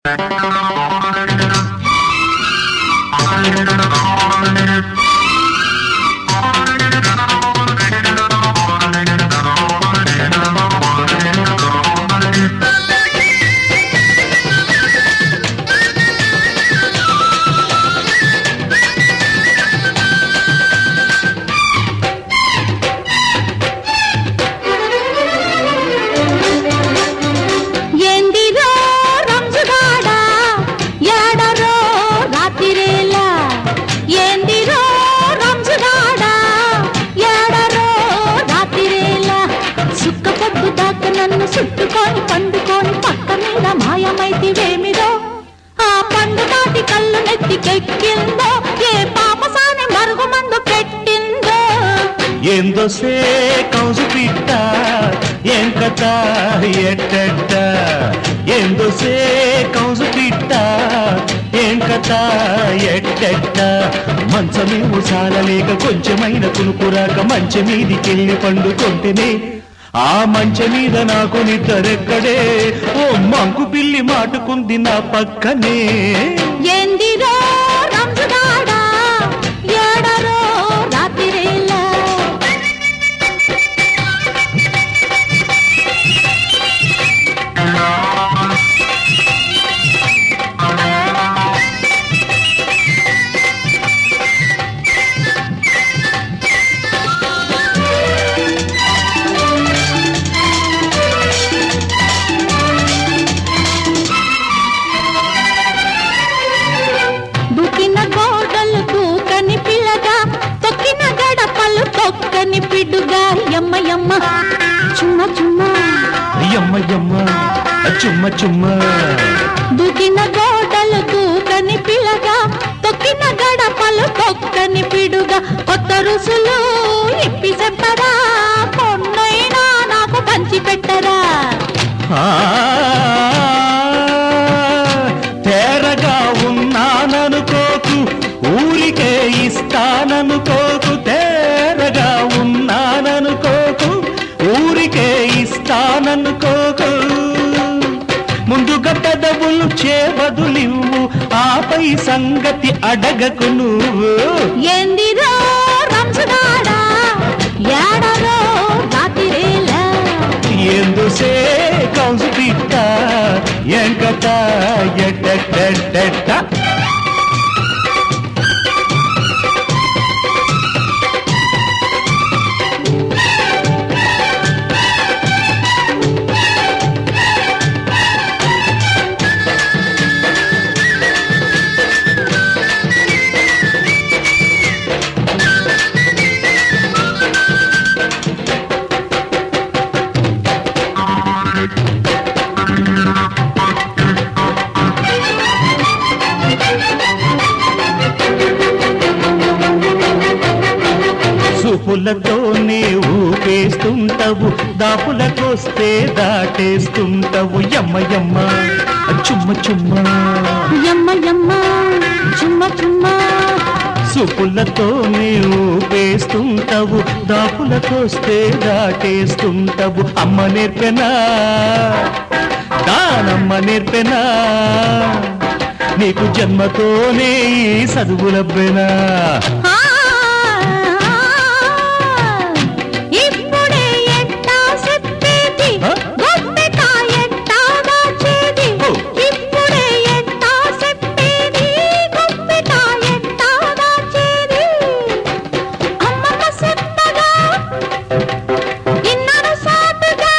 ఎందిరో రంజుగాడ ఏడరో రాతిరేల ఎందిరో రంజుగాడ ఏడరో రాతిరేల సుక్క పొద్దు దాకా నన్ను చుట్టుకొని పండుకొని పక్క మీద మాయమైతివేమిరో ఆ పండు దాటి కళ్ళు నెత్తికెక్కిందో ఏ పాపసాని మరుగు మందు పెట్టిందో ఎందొసే కౌసు పిట్ట ఏం కథ ఎట్టెట్ట ఎందొసే కౌసు పిట్ట ఏం కథ ఎట్టెట్ట మంచమేమో చాలలేక కొంచెమైన కునుకురాక మంచె మీదికెళ్ళి పండుకొంటేనే ఆ మంచె మీద నాకు నిద్రెక్కడే ఓ మంకు పిల్లి మాటుకుంది నా పక్కనే ఎందిరో రంజుగాడా ఏడరో రాతిరేల దూకిన గోడలు దూకని పిల్లగా తొక్కిన గడపలు తొక్కని పిడుగా యమ్మ యమ్మ చుమ్మ చుమ్మ యమ్మ యమ్మ చుమ్మ చుమ్మ దూకిన గోడలు దూకని పిల్లగా తొక్కిన గడపలు తొక్కని పిడుగా కొత్త రుసులు ఇప్పి చెప్పరా పొన్నైనా నాకు పంచి పెట్టరా ఆ, తేరగా ఉన్నాననుకోకు ఊరికే ఇస్తాననుకోకు తేరగా ఉన్నాననుకోకు ఊరికే ఇస్తాననుకోకు ముందుగా పెదవులు చేబదులివ్వు ఆపై సంగతి అడగకు నువ్వు ఎందిరో రంజుగాడా ఏడరో రాతిరేలా ఎందుసే కౌసు పిట్ట ఎంకట ఎట్టెట్టెట్ట చూపులతోనే ఊపేస్తుంటవు దాపులకొస్తే దాటేస్తుంటవు యమ్మ యమ్మ చుమ్మ చుమ్మ యమ్మ యమ్మ చుమ్మ చుమ్మ చూపులతోనే ఊపేస్తుంటవు దాపులకొస్తే దాటేస్తుంటవు అమ్మ నేర్పెనా దానమ్మ నేర్పెనా నీకు జన్మతోనే ఈ చదువులబ్బెనా ఆ, ఇప్పుడే ఎట్టా చెప్పేది ఆ? గొప్పెకాయ ఎట్టా దాచేది ఓ. ఇప్పుడే ఎట్టా చెప్పేది గొప్పెకాయ ఎట్టా దాచేది అమ్మమ్మ చెప్పగా ఇన్నను సాటుగా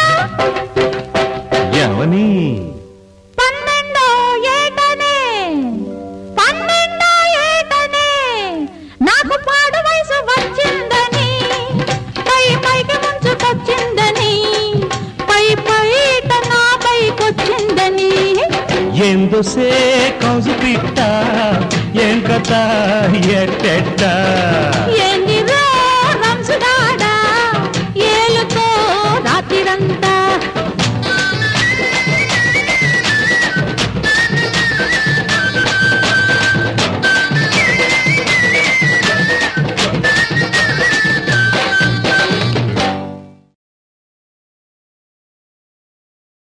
ఎవని పన్నెండో ఏటనే పన్నెండో ఏటనే నాకు పాడు వయసు వచ్చిందని పై పైకి ముంచుకొచ్చిందని పై పైట నా పైకొచ్చిందని ఎందుసే కౌసు పిట్ట ఏం కథ ఎట్టెట్ట ఏందిరా